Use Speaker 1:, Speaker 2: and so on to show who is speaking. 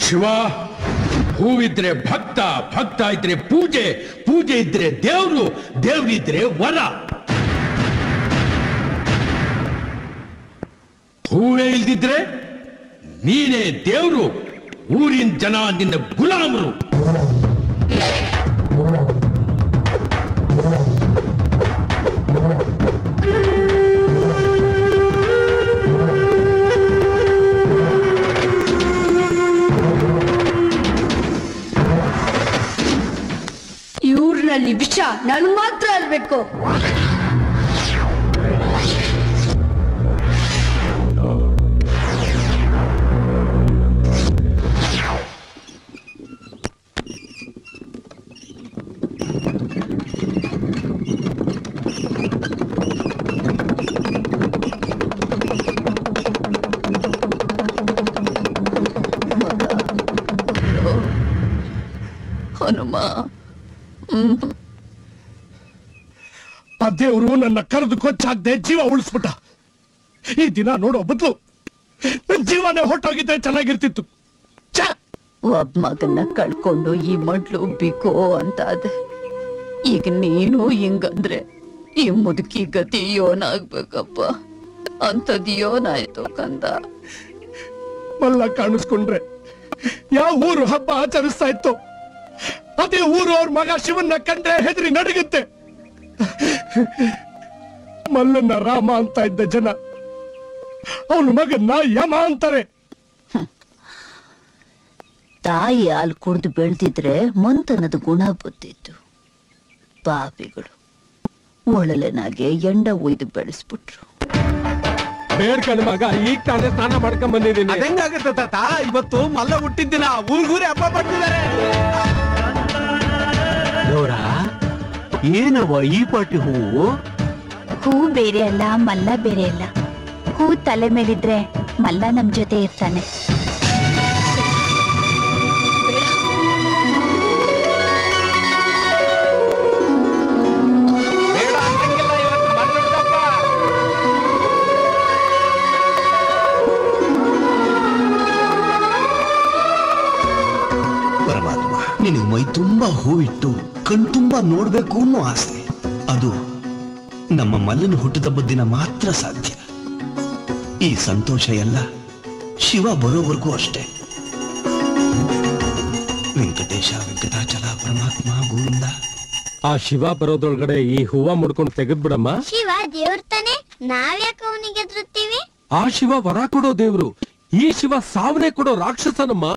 Speaker 1: ಶಿವ ಹೂವಿದ್ರೆ ಭಕ್ತ ಭಕ್ತ ಇದ್ರೆ ಪೂಜೆ ಪೂಜೆ ಇದ್ರೆ ದೇವ್ರು ದೇವ್ರಿದ್ರೆ ವರ ಹೂವೇ ಇಲ್ದಿದ್ರೆ ನೀನೇ ದೇವ್ರು ಊರಿನ ಜನ ನಿನ್ನ ಗುಲಾಮರು
Speaker 2: ಇವ್ರಲ್ಲಿ ವಿಷ ನನ್ ಮಾತ್ರ ಅಲ್ಬೇಕು
Speaker 3: ಹನುಮ
Speaker 4: ಆ ದೇವರು ನನ್ನ ಕರೆದು ಕೊಚ್ಚಾಕ್ದೆ ಜೀವ ಉಳಿಸ್ಬಿಟ್ಟ ಈ ದಿನ ನೋಡೋ ಬದಲು ನನ್ ಜೀವನೇ ಹೊಟ್ಟೋಗಿದ್ರೆ ಚೆನ್ನಾಗಿರ್ತಿತ್ತು ಛೆ!
Speaker 3: ಒಬ್ಬ ಮಗನ್ನ ಕಳ್ಕೊಂಡು ಈ ಮಡ್ಲು ಬಿಕೋ ಅಂತ ಅದೆ ಈಗ ನೀನು ಹಿಂಗಂದ್ರೆ ಈ ಮುದುಕಿ ಗತಿ ಯೋನಾಗ್ಬೇಕಪ್ಪ ಅಂತದ್ ಯೋನಾಯ್ತು ಕಂದ
Speaker 4: ಮಲ್ಲ ಕಾಣಿಸ್ಕೊಂಡ್ರೆ ಯಾವ ಊರು ಹಬ್ಬ ಆಚರಿಸ್ತಾ ಇತ್ತು ಅದೇ ಊರು ಅವ್ರ ಮಗ ಶಿವನ್ನ ಕಂಡ್ರೆ ಹೆದರಿ ನಡುಗುತ್ತೆ ಮಲ್ಲನ್ನ ರಾಮ ಅಂತ ಇದ್ದ ಜನ ಅವನ ಮಗನ್ನ ಯಮ ಅಂತಾರೆ
Speaker 3: ತಾಯಿ ಹಾಲು ಕುಡ್ದು ಬೆಳ್ದಿದ್ರೆ ಮಂತನದ ಗುಣ ಬುದ್ದಿತ್ತು ಪಾಪಿಗಳು ಒಳಲೆನಾಗೆ ಎಂಡ ಒಯ್ದು ಬೆಳೆಸ್ಬಿಟ್ರು
Speaker 4: ಬೇಡ್ಕಂಡ್ ಮಗ ಈಗ ತಾನೇ ಸ್ನಾನ ಮಾಡ್ಕೊಂಡ್ ಬಂದಿದ್ದೀನಿ
Speaker 5: ಅದೆಂಗಾಗತ್ತೆ ತಾತ ಇವತ್ತು ಮಲ್ಲ ಹುಟ್ಟಿದ್ದಿನ ಊರ್ಗೂರಿ ಹಬ್ಬ ಪಡ್ತಿದ್ದಾರೆ ಗೌರ ಏನವ ಈ ಪಾಟಿ ಹೂವು
Speaker 6: ಹೂ ಬೇರೆ ಅಲ್ಲ ಮಲ್ಲ ಬೇರೆ ಅಲ್ಲ ಹೂ ತಲೆ ಮೇಲಿದ್ರೆ ಮಲ್ಲ ನಮ್ ಜೊತೆ ಇರ್ತಾನೆ
Speaker 5: ಬೇಡ ಅಂತಂಗಿಲ್ಲ ಇವತ್ತು ಬಂದ್ಬಿಡ್ತಪ್ಪ
Speaker 7: ಪರಮಾತ್ಮ ನಿನಗೆ ಮೈ ತುಂಬಾ ಹೂವಿಟ್ಟು ಕಣ್ ತುಂಬಾ ನೋಡ್ಬೇಕು ಅನ್ನೋ ಆಸೆ ಅದು ನಮ್ಮ ಮಲ್ಲನ ಹುಟ್ಟುಹಬ್ಬದ ದಿನ ಮಾತ್ರ ಸಾಧ್ಯ ಈ ಸಂತೋಷ ಎಲ್ಲ ಶಿವ ಬರೋವರೆಗೂ ಅಷ್ಟೇ ವೆಂಕಟೇಶ ವೆಂಕಟಾಚಲ ಪರಮಾತ್ಮ ಗೋವಿಂದ
Speaker 4: ಆ ಶಿವ ಬರೋದ್ರೊಳಗಡೆ ಈ ಹೂವ ಮುಡ್ಕೊಂಡು ತೆಗೆದ್ಬಿಡಮ್ಮ
Speaker 8: ಶಿವ ದೇವ್ರ ತಾನೆ ನಾವ್ಯಾಕೆ ಅವನಿಗೆ ಎದುರುತ್ತೀವಿ
Speaker 4: ಆ ಶಿವ ವರ ಕೊಡೋ ದೇವ್ರು ಈ ಶಿವ ಸಾವನೆ ಕೊಡೋ ರಾಕ್ಷಸನಮ್ಮ